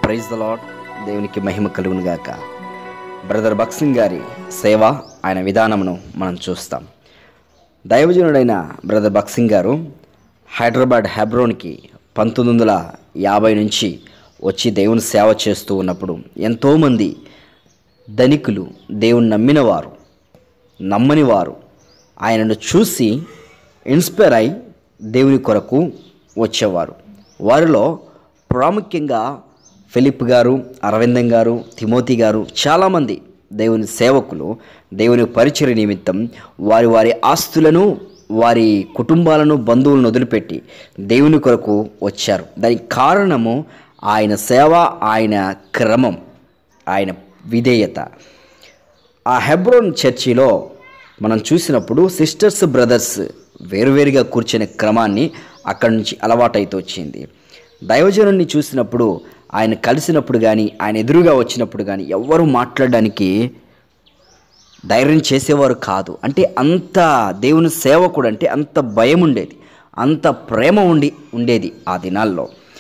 praise the lord దేవునికి మహిమ కలుగును గాక బ్రదర్ బక్సింగ్ గారి సేవ ఆయన విధానమును మనం చూస్తాం దైవజనుడైన బ్రదర్ బక్సింగ్ గారు హైదరాబాద్ హెబ్రోన్కి పంతొమ్మిది వందల యాభై నుంచి వచ్చి దేవుని సేవ చేస్తూ ఉన్నప్పుడు ఎంతోమంది ధనికులు దేవుని నమ్మినవారు నమ్మని వారు ఆయనను చూసి ఇన్స్పైర్ అయి దేవుని కొరకు వచ్చేవారు వారిలో ప్రాముఖ్యంగా ఫిలిప్ గారు అరవిందం గారు తిమోతి గారు చాలామంది దేవుని సేవకులు దేవుని పరిచయ నిమిత్తం వారి వారి ఆస్తులను వారి కుటుంబాలను బంధువులను వదిలిపెట్టి దేవుని కొరకు వచ్చారు దానికి కారణము ఆయన సేవ ఆయన క్రమం ఆయన విధేయత ఆ హెబ్రోన్ చర్చిలో మనం చూసినప్పుడు సిస్టర్స్ బ్రదర్స్ వేరువేరుగా కూర్చునే క్రమాన్ని అక్కడి నుంచి అలవాటైతే వచ్చింది దైవజనుడిని చూసినప్పుడు ఆయన కలిసినప్పుడు కానీ ఆయన ఎదురుగా వచ్చినప్పుడు కానీ ఎవ్వరూ మాట్లాడడానికి ధైర్యం చేసేవారు కాదు అంటే అంత దేవుని సేవకుడు అంటే అంత భయం ఉండేది అంత ప్రేమ ఉండి ఉండేది ఆ దినాల్లో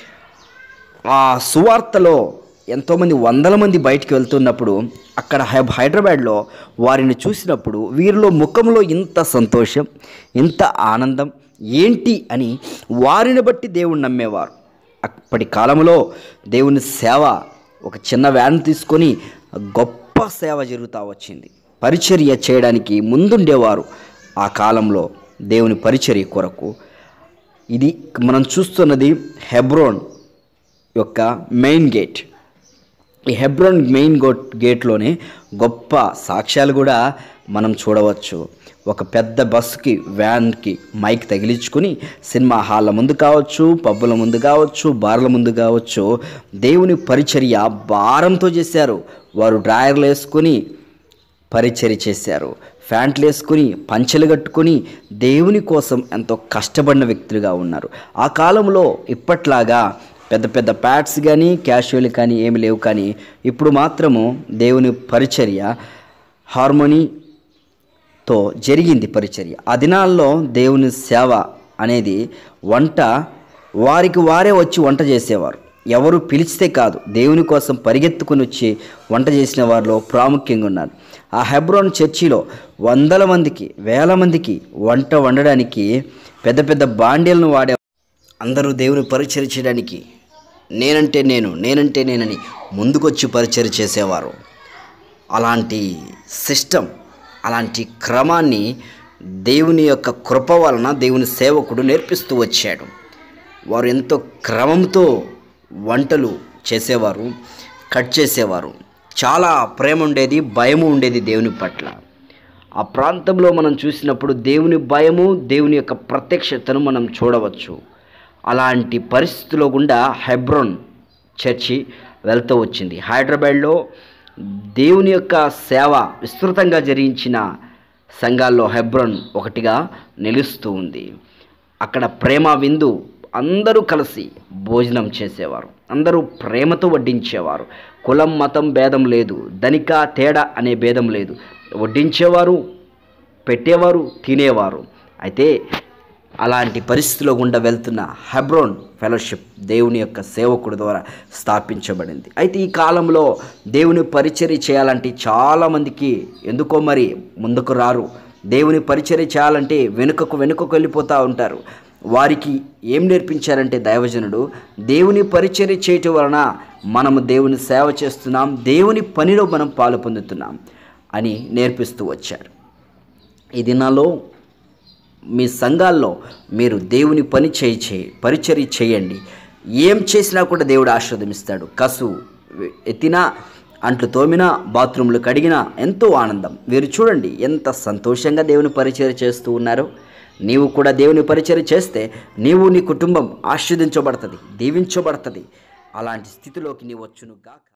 ఆ సువార్తలో ఎంతోమంది వందల మంది బయటికి వెళ్తున్నప్పుడు అక్కడ హై- హైదరాబాద్లో వారిని చూసినప్పుడు వీరిలో ముఖంలో ఇంత సంతోషం ఇంత ఆనందం ఏంటి అని వారిని బట్టి దేవుణ్ణి నమ్మేవారు అప్పటి కాలంలో దేవుని సేవ ఒక చిన్న వ్యాన్ తీసుకొని గొప్ప సేవ జరుగుతూ వచ్చింది పరిచర్య చేయడానికి ముందుండేవారు ఆ కాలంలో దేవుని పరిచర్య కొరకు ఇది మనం చూస్తున్నది హెబ్రోన్ యొక్క మెయిన్ గేట్ ఈ హెబ్రోన్ మెయిన్ గోట్ గేట్లోనే గొప్ప సాక్ష్యాలు కూడా మనం చూడవచ్చు ఒక పెద్ద బస్సుకి వ్యాన్కి మైక్ తగిలించుకుని సినిమా హాళ్ళ ముందు కావచ్చు పబ్బుల ముందు కావచ్చు బార్ల ముందు కావచ్చు దేవుని పరిచర్య భారంతో చేశారు వారు డ్రాయర్లు వేసుకొని పరిచర్య చేశారు ఫ్యాంట్లు వేసుకుని పంచెలు కట్టుకొని దేవుని కోసం ఎంతో కష్టపడిన వ్యక్తులుగా ఉన్నారు ఆ కాలంలో ఇప్పట్లాగా పెద్ద పెద్ద ప్యాడ్స్ కానీ క్యాషువల్ కానీ ఏమి లేవు కానీ ఇప్పుడు మాత్రము దేవుని పరిచర్య హార్మోనీతో జరిగింది పరిచర్య ఆ దినాల్లో దేవుని సేవ అనేది వంట వారికి వారే వచ్చి వంట చేసేవారు ఎవరు పిలిస్తే కాదు దేవుని కోసం పరిగెత్తుకుని వచ్చి వంట చేసిన వారిలో ప్రాముఖ్యంగా ఉన్నారు ఆ హెబ్రోన్ చర్చిలో వందల మందికి వేల మందికి వంట వండడానికి పెద్ద పెద్ద బాండీలను వాడే అందరూ దేవుని పరిచయం చేయడానికి నేనంటే నేను నేనంటే నేనని ముందుకొచ్చి పరిచయం చేసేవారు అలాంటి సిస్టమ్ అలాంటి క్రమాన్ని దేవుని యొక్క కృప వలన దేవుని సేవకుడు నేర్పిస్తూ వచ్చాడు వారు ఎంతో క్రమంతో వంటలు చేసేవారు కట్ చేసేవారు చాలా ప్రేమ ఉండేది భయము ఉండేది దేవుని పట్ల ఆ ప్రాంతంలో మనం చూసినప్పుడు దేవుని భయము దేవుని యొక్క ప్రత్యక్షతను మనం చూడవచ్చు అలాంటి పరిస్థితిలో గుండా హెబ్రోన్ చర్చి వెళ్తూ వచ్చింది హైదరాబాద్లో దేవుని యొక్క సేవ విస్తృతంగా జరిగించిన సంఘాల్లో హెబ్రోన్ ఒకటిగా నిలుస్తూ ఉంది అక్కడ ప్రేమ విందు అందరూ కలిసి భోజనం చేసేవారు అందరూ ప్రేమతో వడ్డించేవారు కులం మతం భేదం లేదు ధనిక తేడా అనే భేదం లేదు వడ్డించేవారు పెట్టేవారు తినేవారు అయితే అలాంటి పరిస్థితిలో గుండా వెళ్తున్న హెబ్రోన్ ఫెలోషిప్ దేవుని యొక్క సేవకుడు ద్వారా స్థాపించబడింది అయితే ఈ కాలంలో దేవుని పరిచర్య చేయాలంటే చాలామందికి ఎందుకో మరి ముందుకు రారు దేవుని పరిచర్య చేయాలంటే వెనుకకు వెనుకకు వెళ్ళిపోతూ ఉంటారు వారికి ఏం నేర్పించారంటే దైవజనుడు దేవుని పరిచర్య చేయటం వలన మనము దేవుని సేవ చేస్తున్నాం దేవుని పనిలో మనం పాలు పొందుతున్నాం అని నేర్పిస్తూ వచ్చారు ఈ దినాల్లో మీ సంఘాల్లో మీరు దేవుని పని చేయి చేయి పరిచర్య చేయండి ఏం చేసినా కూడా దేవుడు ఆశీర్వదిస్తాడు కసు ఎత్తినా అంట్లు తోమినా బాత్రూంలు కడిగినా ఎంతో ఆనందం మీరు చూడండి ఎంత సంతోషంగా దేవుని పరిచర్య చేస్తూ ఉన్నారో నీవు కూడా దేవుని పరిచర్య చేస్తే నీవు నీ కుటుంబం ఆశీర్వదించబడుతుంది దీవించబడుతుంది అలాంటి స్థితిలోకి నీవు వచ్చును గాక